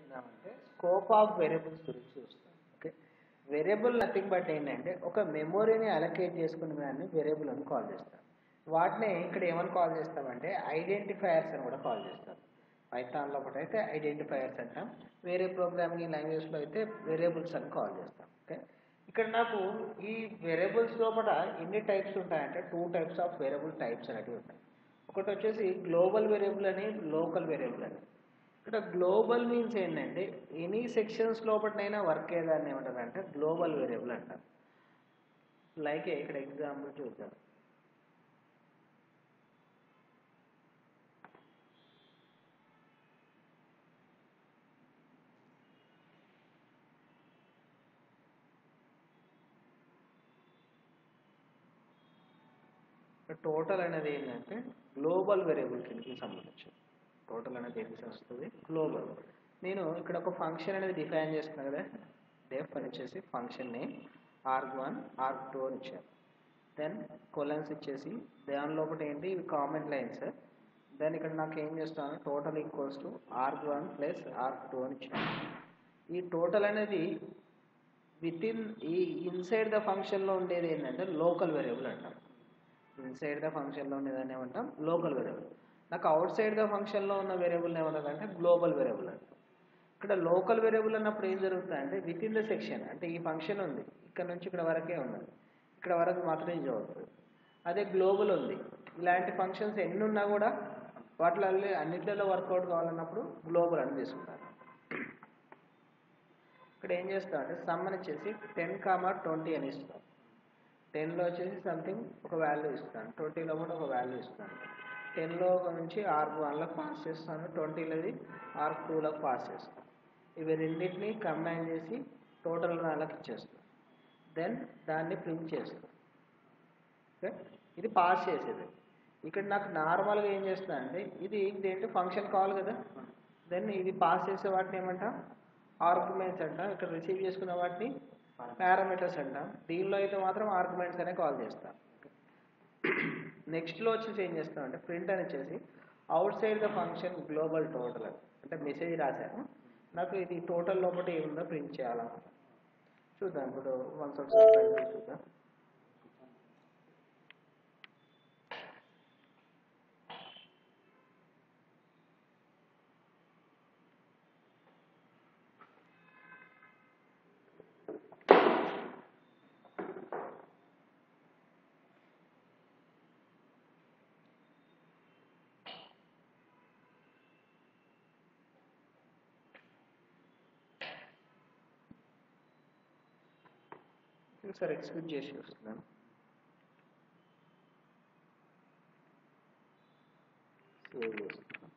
చూస్తున్నామంటే scope of variables గురించి చూస్తాం okay variable nothing but ఏంటంటే ఒక మెమొరీని అలొకేట్ చేసుకునే దాన్ని వేరియబుల్ అని కాల్ చేస్తాం వాటిని ఇక్కడ ఏమని కాల్ చేస్తామంటే ఐడెంటిఫైయర్స్ అని కూడా కాల్ చేస్తాం పైథాన్లో ఒకటి అయితే ఐడెంటిఫైయర్స్ అంటాం వేరే ప్రోగ్రామింగ్ లాంగ్వేజ్లో అయితే వేరియబుల్స్ అని కాల్ చేస్తాం ఓకే ఇక్కడ నాకు ఈ వేరియబుల్స్ లోపల ఎన్ని టైప్స్ ఉంటాయంటే two types of variable types అనేవి ఉంటాయి ఒకటి వచ్చేసి గ్లోబల్ వేరియబుల్ అని లోకల్ వేరియబుల్ అని ఇక్కడ గ్లోబల్ మీన్స్ ఏంటంటే ఎనీ సెక్షన్స్ లోపలనైనా వర్క్ అయ్యేదాన్ని ఏమంటారంటే గ్లోబల్ వేరియబుల్ అంటారు లైక్ ఇక్కడ ఎగ్జాంపుల్ చూద్దాం టోటల్ అనేది ఏంటంటే గ్లోబల్ వేరియబుల్ కిందకి సంబంధించి టోటల్ అనేది దేనికి వస్తుంది గ్లోబల్ నేను ఇక్కడ ఒక ఫంక్షన్ అనేది డిఫైన్ చేస్తున్నా కదా డెఫ్ అని వచ్చేసి function name arg one arg two అని ఇచ్చాను దెన్ కొలన్స్ ఇచ్చేసి దాని లోపల ఏంటి ఇవి కామెంట్ లైన్స్ దెన్ ఇక్కడ నాకు ఏం చేస్తాను total equals to arg one plus arg two అని ఇచ్చాను ఈ టోటల్ అనేది విత్ ఇన్ ఈ ఇన్సైడ్ ద ఫంక్షన్లో ఉండేది ఏంటంటే లోకల్ వేరియబుల్ అంటాం ఇన్సైడ్ ద ఫంక్షన్లో ఉండేదాన్ని ఏమంటాం లోకల్ వేరియబుల్ నాకు అవుట్ సైడ్ ద ఫంక్షన్లో ఉన్న వేరియబుల్ ఏమంటారు అంటే గ్లోబల్ వేరియబుల్ అంటాం ఇక్కడ లోకల్ వేరియబుల్ అన్నప్పుడు ఏం జరుగుతుందంటే విత్ ఇన్ ద సెక్షన్ అంటే ఈ ఫంక్షన్ ఉంది ఇక్కడ నుంచి ఇక్కడ వరకే ఉన్నది ఇక్కడ వరకు మాత్రమే యూజ్ అవుతుంది అదే గ్లోబల్ ఉంది ఇలాంటి ఫంక్షన్స్ ఎన్ని ఉన్నా కూడా వాటిలో అన్నిట్లలో వర్కౌట్ కావాలన్నప్పుడు గ్లోబల్ అని తీసుకుంటారు ఇక్కడ ఏం చేస్తాం అంటే సమ్ అని వచ్చేసి టెన్ కామా ట్వంటీ అని ఇస్తాం టెన్లో వచ్చేసి సంథింగ్ ఒక వాల్యూ ఇస్తాను ట్వంటీలో కూడా ఒక వాల్యూ ఇస్తాను టెన్లో నుంచి ఆర్ వన్లో పాస్ చేస్తాను ట్వంటీలోది ఆర్ టూలోకి పాస్ చేస్తాను ఇవి రెండింటిని కంబైన్ చేసి టోటల్ నాలుగు ఇచ్చేస్తాను దెన్ దాన్ని ప్రింట్ చేస్తాను ఓకే ఇది పాస్ చేసేది ఇక్కడ నాకు నార్మల్గా ఏం చేస్తున్నా అంటే ఇది ఇదేంటి ఫంక్షన్ కావాలి కదా దెన్ ఇది పాస్ చేసే వాటిని ఏమంటాం ఆర్గ్యుమెంట్స్ అంటాం ఇక్కడ రిసీవ్ చేసుకున్న వాటిని పారామీటర్స్ అంటాం దీనిలో అయితే మాత్రం ఆర్గ్యుమెంట్స్ అనే కాల్ చేస్తాం నెక్స్ట్లో వచ్చేసి ఏం చేస్తాం అంటే ప్రింట్ అని వచ్చేసి outside the function global total అంటే మెసేజ్ రాశాను నాకు ఇది టోటల్ లోపల ఏముందో ప్రింట్ చేయాలనుకుంటున్నాను చూద్దాం ఇప్పుడు వన్స్ ఒకసారి try చేసి చూద్దాం ఒకసారి ఎక్స్క్యూట్ చేసి వస్తున్నాను సేవ్ చేస్తున్నాను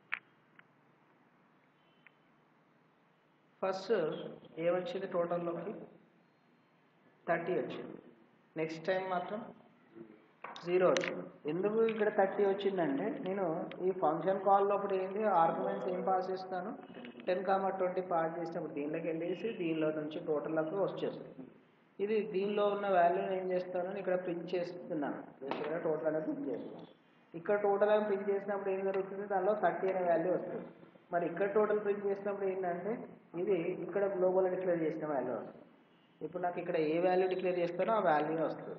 ఫస్ట్ ఏమొచ్చింది టోటల్లోకి థర్టీ వచ్చింది నెక్స్ట్ టైం మాత్రం జీరో వచ్చింది ఎందుకు ఇక్కడ థర్టీ వచ్చిందంటే నేను ఈ ఫంక్షన్ కాల్ లోపల ఏంటి ఆర్గ్యుమెంట్స్ ఏం పాస్ చేస్తాను టెన్ కామా ట్వంటీ పాస్ చేసినప్పుడు దీనిలోకి వెళ్ళేసి దీనిలో నుంచి టోటల్లోకి వచ్చేస్తుంది ఇది దీనిలో ఉన్న వాల్యూని ఏం చేస్తాను ఇక్కడ ప్రింట్ చేస్తున్నాను ఇక్కడ టోటల్ అనేది ప్రింట్ చేస్తున్నాను ఇక్కడ టోటల్ అని ప్రింట్ చేసినప్పుడు ఏం జరుగుతుంది దానిలో థర్టీ అనే వాల్యూ వస్తుంది మరి ఇక్కడ టోటల్ ప్రింట్ చేసినప్పుడు ఏంటంటే ఇది ఇక్కడ గ్లోబల్ డిక్లేర్ చేసిన వాల్యూ వస్తుంది ఇప్పుడు నాకు ఇక్కడ ఏ వాల్యూ డిక్లేర్ చేస్తానో ఆ వాల్యూ వస్తుంది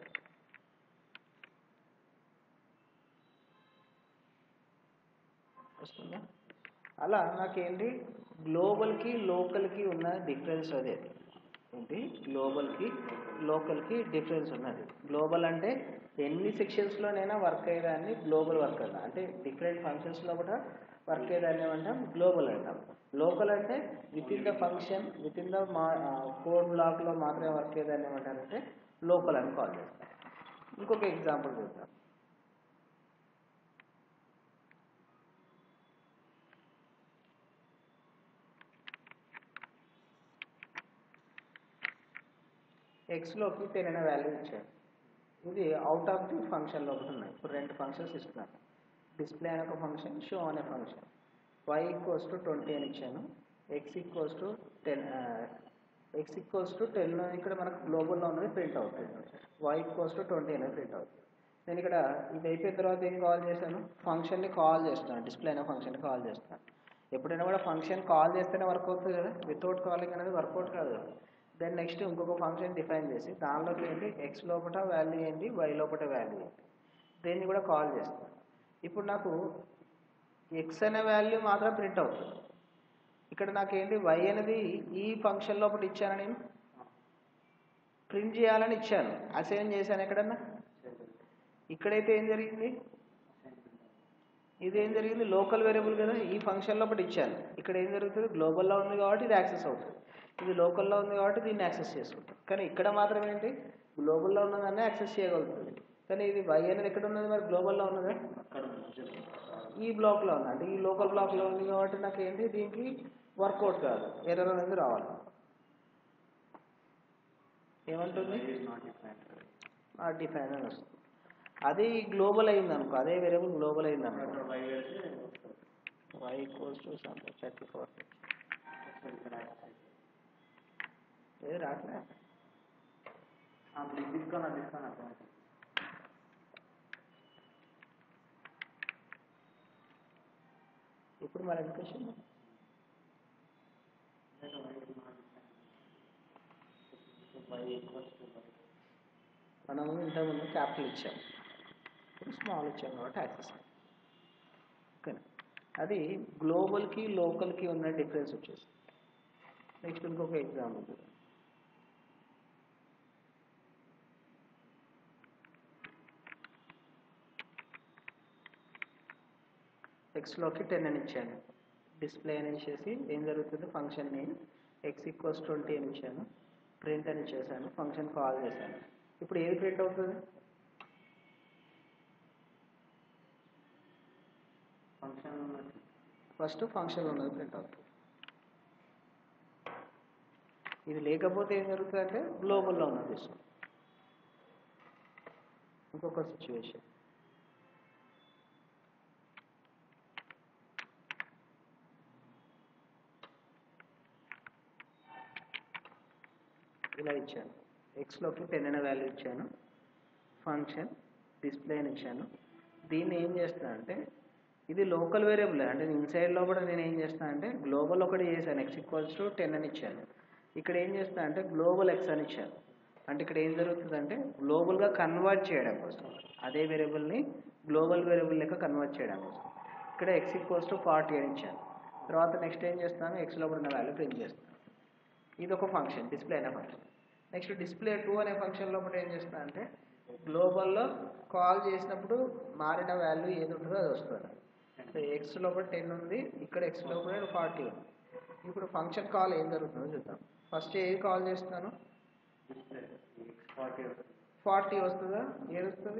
వస్తుందా అలా నాకేంటి గ్లోబల్కి లోకల్కి ఉన్న డిఫరెన్స్ అదే ఏంటి గ్లోబల్కి లోకల్కి డిఫరెన్స్ ఉన్నది గ్లోబల్ అంటే ఎన్ని సెక్షన్స్లోనైనా వర్క్ అయ్యేదాన్ని గ్లోబల్ వర్క్ అన్నా అంటే డిఫరెంట్ ఫంక్షన్స్లో కూడా వర్క్ అయ్యేదాన్ని ఏమంటాం గ్లోబల్ అంటాం లోకల్ అంటే within the function within the మా కోడ్ బ్లాక్లో మాత్రమే వర్క్ అయ్యేదాన్ని ఏమంటారంటే లోకల్ అని కాల్ చేస్తాం ఇంకొక ఎగ్జాంపుల్ చూద్దాం ఎక్స్లోకి టెన్ అనే వాల్యూ ఇచ్చాను ఇది అవుట్ ఆఫ్ ది ఫంక్షన్లో ఒకటి ఉన్నాయి ఇప్పుడు రెండు ఫంక్షన్స్ ఇస్తున్నాను డిస్ప్లే అనే ఒక ఫంక్షన్ షో అనే function Y equals to twenty అని ఇచ్చాను X equals to ten X equals to ten ఇక్కడ మనకు గ్లోబల్లో ఉన్నది ప్రింట్ అవుతుంది వై ఈక్వల్స్ టు ట్వంటీ అనేది ప్రింట్ అవుతుంది నేను ఇక్కడ ఇది అయిపోయిన తర్వాత ఏం కాల్ చేశాను ఫంక్షన్ని కాల్ చేస్తాను డిస్ప్లే అనే ఫంక్షన్ని కాల్ చేస్తాను ఎప్పుడైనా కూడా ఫంక్షన్ కాల్ చేస్తేనే వర్క్ అవుతుంది కదా వితౌట్ కాలింగ్ అనేది వర్కౌట్ కాదు కదా దెన్ నెక్స్ట్ ఇంకొక ఫంక్షన్ డిఫైన్ చేసి దానిలోకి ఏంటి ఎక్స్ లోపల వాల్యూ ఏంటి వై లోపల వాల్యూ ఏంటి దీన్ని కూడా కాల్ చేస్తాం ఇప్పుడు నాకు ఎక్స్ అనే వాల్యూ మాత్రం ప్రింట్ అవుతుంది ఇక్కడ నాకేంటి వై అనేది ఈ ఫంక్షన్ లోపల ఇచ్చాను నేను ప్రింట్ చేయాలని ఇచ్చాను అసైన్ చేశాను ఎక్కడన్నా ఇక్కడైతే ఏం జరిగింది ఇది ఏం జరిగింది లోకల్ వేరియబుల్ కదా ఈ ఫంక్షన్ లోపల ఇచ్చాను ఇక్కడ ఏం జరుగుతుంది గ్లోబల్లో ఉంది కాబట్టి ఇది యాక్సెస్ అవుతుంది ఇది లోకల్లో ఉంది కాబట్టి దీన్ని యాక్సెస్ చేసుకుంటాం కానీ ఇక్కడ మాత్రం ఏంటి గ్లోబల్లో ఉన్నదాన్ని యాక్సెస్ చేయగలుగుతుంది కానీ ఇది వై అనేది ఎక్కడ ఉన్నది మరి గ్లోబల్లో ఉన్నదా ఈ బ్లాక్లో ఉంది అంటే ఈ లోకల్ బ్లాక్లో ఉంది కాబట్టి నాకు ఏంటి దీనికి వర్కౌట్ కాదు ఎర్రర్ అనేది రావాలి ఏమంటుంది నాట్ డిఫైన్ అని వస్తుంది అది గ్లోబల్ అయింది అనుకో అదే వేరియబుల్ గ్లోబల్ అయింది అనుకో Y equals to some thirty four ఏది రాట్లే ఇప్పుడు మరి ఎందుకు వచ్చింది మనము ఇంతకుముందు క్యాపిటల్ ఇచ్చాం ఇప్పుడు స్మాల్ ఇచ్చాం కాబట్టి యాక్సెస్ ఓకే అది గ్లోబల్కి లోకల్కి ఉన్న డిఫరెన్స్ వచ్చేసి నెక్స్ట్ ఇంకొక ఎగ్జాంపుల్ ఎక్స్లోకి టెన్ అని ఇచ్చాను డిస్ప్లే అని ఇచ్చేసి ఏం జరుగుతుంది function name X equals twenty అని ఇచ్చాను ప్రింట్ అని ఇచ్చేసాను ఫంక్షన్ కాల్ చేశాను ఇప్పుడు ఏది ప్రింట్ అవుతుంది ఫస్ట్ ఫంక్షన్ ఉన్నది ప్రింట్ అవుతుంది ఇది లేకపోతే ఏం జరుగుతుంది అంటే గ్లోబల్లో ఉన్నది ఇష్టం ఇంకొక సిచ్యువేషన్ ఇలా ఇచ్చాను ఎక్స్లోకి టెన్ అనే వాల్యూ ఇచ్చాను ఫంక్షన్ డిస్ప్లే అని ఇచ్చాను దీన్ని ఏం చేస్తాను అంటే ఇది లోకల్ వేరియబుల్ అంటే ఇన్సైడ్ లోపల నేను ఏం చేస్తాను అంటే గ్లోబల్ ఒకటి చేశాను ఎక్స్ ఈక్వల్స్ టు టెన్ అని ఇచ్చాను ఇక్కడ ఏం చేస్తాను అంటే గ్లోబల్ ఎక్స్ అని ఇచ్చాను అంటే ఇక్కడ ఏం జరుగుతుందంటే గ్లోబల్గా కన్వర్ట్ చేయడం కోసం అదే వేరియబుల్ని గ్లోబల్ వేరియబుల్ లెక్క కన్వర్ట్ చేయడం కోసం ఇక్కడ ఎక్స్ ఈక్వల్స్ టు ఫార్టీ అని ఇచ్చాను తర్వాత నెక్స్ట్ ఏం చేస్తాను ఎక్స్ లోపల ఉన్న వాల్యూ ప్రింట్ చేస్తాను ఇది ఒక ఫంక్షన్ డిస్ప్లే అనే ఫంక్షన్ నెక్స్ట్ డిస్ప్లే టూ అనే ఫంక్షన్ లోపల ఏం చేస్తా అంటే గ్లోబల్లో కాల్ చేసినప్పుడు మారిన వాల్యూ ఏది ఉంటుందో అది వస్తుంది సో ఎక్స్ లోపల టెన్ ఉంది ఇక్కడ ఎక్స్ లోపల ఫార్టీ ఉంది ఇప్పుడు ఫంక్షన్ కాల్ ఏం జరుగుతుందో చూద్దాం ఫస్ట్ ఏది కాల్ చేస్తున్నాను ఫార్టీ వస్తుందా ఏది వస్తుంది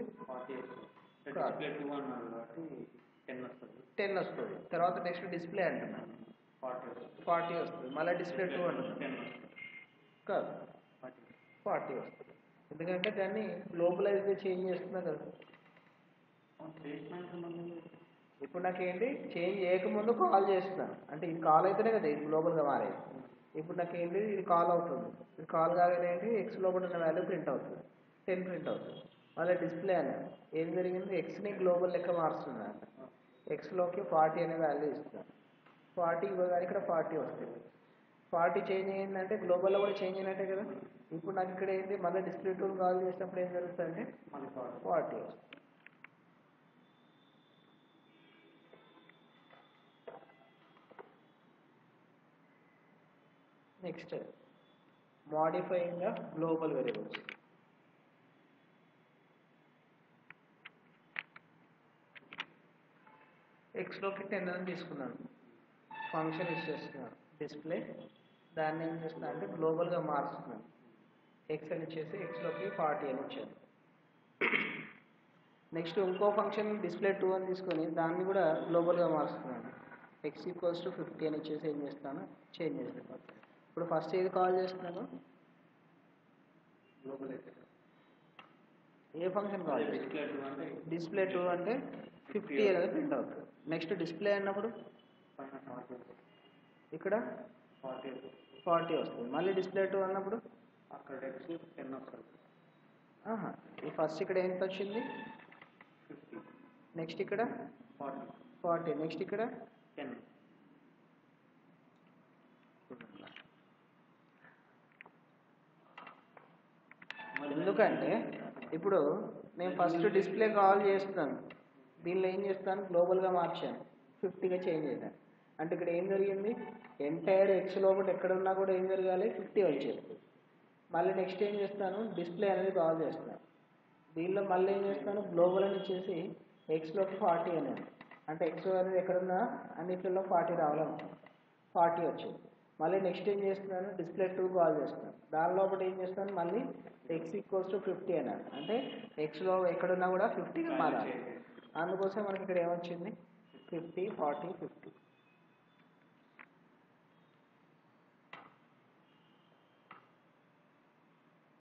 టెన్ వస్తుంది తర్వాత నెక్స్ట్ డిస్ప్లే అంటున్నాను ఫార్టీ వస్తుంది మళ్ళీ డిస్ప్లే టూ అంటున్నాను కాదు ఫార్టీ వస్తుంది ఎందుకంటే దాన్ని గ్లోబలైజ్ చేంజ్ చేస్తున్నా కదా ఇప్పుడు నాకేంటి చేంజ్ చేయకముందు కాల్ చేస్తున్నాను అంటే ఇది కాల్ అయితేనే కదా ఇది గ్లోబల్గా మారేది ఇప్పుడు నాకేంటి ఇది కాల్ అవుతుంది ఇది కాల్ కాగానే ఏంటి ఎక్స్ లోపల ఉన్న వాల్యూ ప్రింట్ అవుతుంది టెన్ ప్రింట్ అవుతుంది మళ్ళీ డిస్ప్లే అని ఏం జరిగింది ఎక్స్ని గ్లోబల్ లెక్క మారుస్తున్నాను ఎక్స్లోకి ఫార్టీ అనే వాల్యూ ఇస్తున్నాను ఫార్టీ ఇవ్వగానే ఇక్కడ ఫార్టీ వస్తుంది ఫార్టీ చేంజ్ అయ్యిందంటే గ్లోబల్లో కూడా చేంజ్ అయినట్టే కదా ఇప్పుడు నాకు ఇక్కడ ఏంటి మళ్ళీ డిస్ప్లే టూల్ కాల్ చేసినప్పుడు ఏం జరుగుతుందంటే ఫార్టీ వస్తుంది next modifying the global variables ఎక్స్లోకి టెన్ అని తీసుకున్నాను ఫంక్షన్ ఇచ్చేస్తున్నాను డిస్ప్లే దాన్ని ఏం చేస్తున్నా అంటే గ్లోబల్గా మారుస్తున్నాను ఎక్స్ అని ఇచ్చేసి ఎక్స్లోకి ఫార్టీ అని ఇచ్చాను నెక్స్ట్ ఇంకో ఫంక్షన్ డిస్ప్లే టూ అని తీసుకొని దాన్ని కూడా గ్లోబల్గా మారుస్తున్నాను ఎక్స్ ఈక్వల్స్ టు ఫిఫ్టీ అని ఇచ్చేసి ఏం చేస్తాను చేంజ్ చేస్తాను ఇప్పుడు ఫస్ట్ ఏది కాల్ చేస్తున్నాను ఏ ఫంక్షన్ కాల్ చేస్తున్నాను డిస్ప్లే టూ అంటే ఫిఫ్టీ అనేది ప్రింట్ అవుతుంది నెక్స్ట్ డిస్ప్లే అన్నప్పుడు ఇక్కడ ఫార్టీ వస్తుంది మళ్ళీ డిస్ప్లే టూ అన్నప్పుడు అక్కడ ఎక్స్ టెన్ వస్తుంది ఆహా ఈ ఫస్ట్ ఇక్కడ ఎంత వచ్చింది ఫిఫ్టీ నెక్స్ట్ ఇక్కడ ఫార్టీ ఫార్టీ నెక్స్ట్ ఇక్కడ టెన్ ఎందుకంటే ఇప్పుడు నేను ఫస్ట్ డిస్ప్లే కాల్ చేస్తున్నాను దీనిలో ఏం చేస్తాను గ్లోబల్గా మార్చాను ఫిఫ్టీగా చేంజ్ చేశాను అంటే ఇక్కడ ఏం జరిగింది ఎంటైర్ ఎక్స్ లోపల ఎక్కడ ఉన్నా కూడా ఏం జరగాలి ఫిఫ్టీ వచ్చేది మళ్ళీ నెక్స్ట్ ఏం చేస్తాను డిస్ప్లే అనేది కాల్ చేస్తాను దీనిలో మళ్ళీ ఏం చేస్తాను గ్లోబల్ అని ఇచ్చేసి ఎక్స్లోకి ఫార్టీ అనేది అంటే ఎక్స్ అనేది ఎక్కడున్నా అన్నిటిలో ఫార్టీ రావాలనుకుంటున్నాను ఫార్టీ వచ్చింది మళ్ళీ నెక్స్ట్ ఏం చేస్తున్నాను డిస్ప్లే టూ కాల్ చేస్తున్నాను దాని లోపల ఏం చేస్తాను మళ్ళీ ఎక్స్ ఈక్వల్స్ టు ఫిఫ్టీ అన్నాను అంటే ఎక్స్లో ఎక్కడున్నా కూడా ఫిఫ్టీగా మారాలి అందుకోసం మనకి ఇక్కడ ఏమొచ్చింది ఫిఫ్టీ ఫార్టీ ఫిఫ్టీ